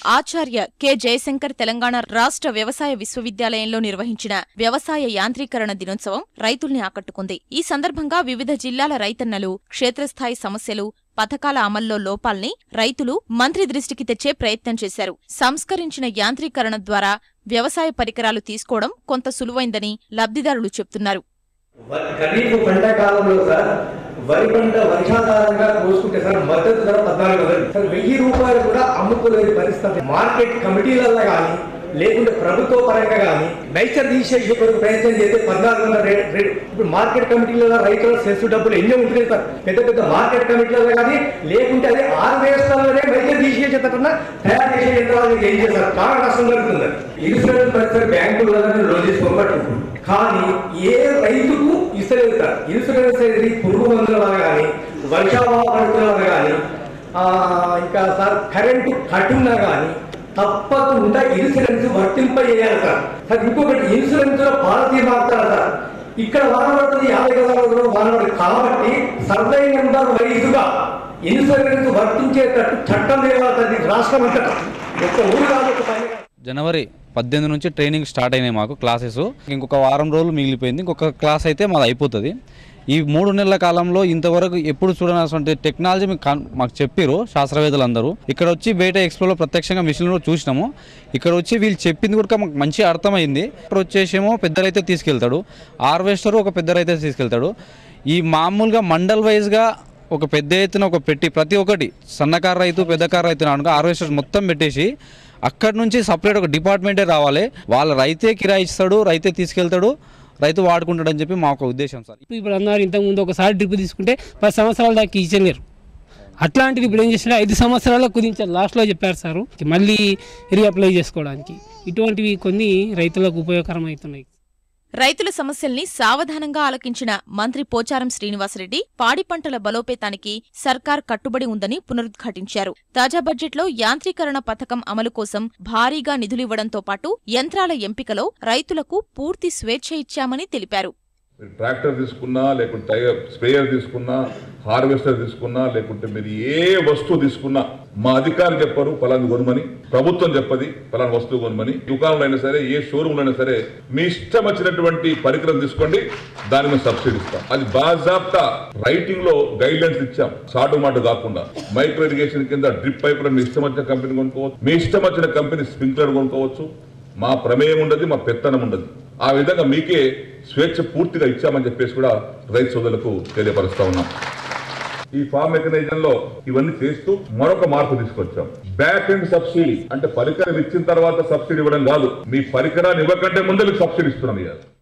ఆచార్య K Jayashankar Telangana రాష్ట్ర వ్యవసాయ విశ్వవిద్యాలయంలో నిర్వహించిన వ్యవసాయ యాంత్రీకరణ దినోత్సవం రైతుల్ని ఆకట్టుకుంది ఈ సందర్భంగా వివిధ జిల్లాల రైతన్నలు క్షేత్రస్థాయి సమస్యలు పథకాల అమల్లో లోపాల్ని రైతులు మంత్రి దృష్టికి తెచ్చే ప్రయత్నం చేశారు సంస్కరించిన యాంత్రీకరణ ద్వారా వ్యవసాయ పరికరాలు తీసుకోవడం కొంత సులువైందని లబ్ధిదారులు చెప్తున్నారు వ- ఖరీఫ్ పంట కాలంలో సార్ వరి పంట వర్షాధారంగా కోసుకుంటే సార్ మద్దతు ధర పద్నాలుగు వందలు సార్ వెయ్యి రూపాయలు కూడా అమ్ముకోలేని పరిస్థితి మార్కెట్ కమిటీలలో కానీ లేకుంటే ప్రభుత్వ పరంగా కానీ నైచర్ తీసేసి కొరకు ప్రయత్నం చేస్తే పద్నాలుగు వందల రే- రే- ఇప్పుడు మార్కెట్ కమిటీలలో రైతుల సెస్ డబ్బులు ఎన్నో ఉంటున్నాయి సార్ పెద్ద పెద్ద మార్కెట్ కమిటీలలో కానీ లేకుంటే అది ఆరు వేస్తాలోనే నైచర్ తీసేసేటట్టున తయారు చేసే యంత్రాలు ఏం చేస్తారు చాలా నష్టం జరుగుతుంది ఇన్సూరెన్స్ పరిస్థితి బ్యాంకులు లోన్ తీసుకోబట్టు కానీ ఏ రైతుకు ఇస్తలేదు సార్ ఇన్సూరెన్స్ అనేది పురుగు మందుల వల్ల కానీ వర్షాభావ వల్ల కానీ ఆ, ఇంకా సార్ కరెంటు కట్టున్నా కానీ తప్పకుండా ఇన్సూరెన్స్ వర్తింప చేయాలి సార్ సార్ ఇంకొకటి ఇన్సూరెన్స్ లో పాలసీ మారుతారు సార్ ఇక్కడ వానబడుతుంది యాభై గదాలలో వానబడుతుంది కాబట్టి సర్వే నెంబర్ వైజ్గా ఇన్సూరెన్స్ వర్తించేటట్టు చట్టం తేవాలి రాష్ట్రం అంతటా ఒక ఊరు కాదు ఒక పని కాదు. జనవరి పద్దెనిమిది నుంచి ట్రైనింగ్ స్టార్ట్ అయినాయి మాకు క్లాసెస్ ఇంకొక వారం రోజులు మిగిలిపోయింది ఇంకొక క్లాస్ అయితే మాది అయిపోతుంది ఈ మూడు నెలల కాలంలో ఇంతవరకు ఎప్పుడు చూడనటువంటి టెక్నాలజీ మీకు కాన్- మాకు చెప్పారు శాస్త్రవేత్తలు అందరూ ఇక్కడ వచ్చి బయట ఎక్స్పోలో ప్రత్యక్షంగా మిషన్లో చూసినాము ఇక్కడ వచ్చి వీళ్ళు చెప్పింది కూడా మాకు మంచి అర్థమైంది ఇక్కడ వచ్చేసేమో పెద్ద రైతే తీసుకెళ్తాడు హార్వెస్టర్ ఒక పెద్ద రైతే తీసుకెళ్తాడు ఈ మామూలుగా మండల్ వైజ్గా ఒక పెద్ద ఎత్తున ఒక పెట్టి ప్రతి ఒక్కటి సన్నకారు రైతు పెద్దకారు రైతు అనుకో హార్వెస్టర్స్ మొత్తం పెట్టేసి అక్కడి నుంచి సపరేట్ ఒక డిపార్ట్మెంటే రావాలి వాళ్ళ రైతే కిరాయి ఇస్తాడు రైతే తీసుకెళ్తాడు రైతు వాడుకుంటాడు అని చెప్పి మా ఒక ఉద్దేశం సార్ ఇప్పుడు ఇప్పుడు అన్నారు ఇంతకుముందు ఒకసారి డ్రిప్ తీసుకుంటే పది సంవత్సరాల దాకా ఇచ్చలేరు అట్లాంటిది ఇప్పుడు ఏం చేసినా ఐదు సంవత్సరాల్లో కుదించారు లాస్ట్లో చెప్పారు సార్ మళ్ళీ రీఅప్లై చేసుకోవడానికి ఇటువంటివి కొన్ని రైతులకు ఉపయోగకరం అవుతున్నాయి రైతుల సమస్యల్ని సావధానంగా ఆలకించిన మంత్రి పోచారం శ్రీనివాసరెడ్డి పాడి పంటల బలోపేతానికి సర్కార్ కట్టుబడి ఉందని పునరుద్ఘాటించారు తాజా బడ్జెట్లో యాంత్రీకరణ పథకం అమలు కోసం భారీగా నిధులివ్వడంతో పాటు యంత్రాల ఎంపికలో రైతులకు పూర్తి స్వేచ్ఛ ఇచ్చామని తెలిపారు మీరు ట్రాక్టర్ తీసుకున్నా లేకుంటే టైర్ స్ప్రేయర్ తీసుకున్నా హార్వెస్టర్ తీసుకున్నా లేకుంటే మీరు ఏ వస్తువు తీసుకున్నా మా అధికారులు చెప్పరు పలాని కొనమని ప్రభుత్వం చెప్పది పలాని వస్తువు కొనమని దుకాణంలో అయినా సరే ఏ షోరూమ్ అయినా సరే మీ ఇష్టం వచ్చినటువంటి పరికరం తీసుకోండి దాని మీద సబ్సిడీ ఇస్తాం అది బాజాప్తా రైటింగ్ లో గైడ్ లైన్స్ ఇచ్చాం సాటు మాట కాకుండా మైక్రో ఇరిగేషన్ కింద డ్రిప్ పైప్ మీ ఇష్టం వచ్చిన కంపెనీ కొనుక్కోవచ్చు మీ ఇష్టం వచ్చిన కంపెనీ స్ప్రింక్లర్ కొనుక్కోవచ్చు మా ప్రమేయం ఉండదు మా పెత్తనం ఉండదు ఆ విధంగా మీకే స్వేచ్ఛ పూర్తిగా ఇచ్చామని చెప్పేసి కూడా రైతు సోదరులకు తెలియపరుస్తా ఉన్నాం ఈ ఫార్మ్ మెకనైజం లో ఇవన్నీ చేస్తూ మరొక మార్పు తీసుకొచ్చాం బ్యాక్ ఎండ్ సబ్సిడీ అంటే పరికరం ఇచ్చిన తర్వాత సబ్సిడీ ఇవ్వడం కాదు మీ పరికరాన్ని ఇవ్వకంటే ముందే మీకు సబ్సిడీ ఇస్తున్నాం ఇవాళ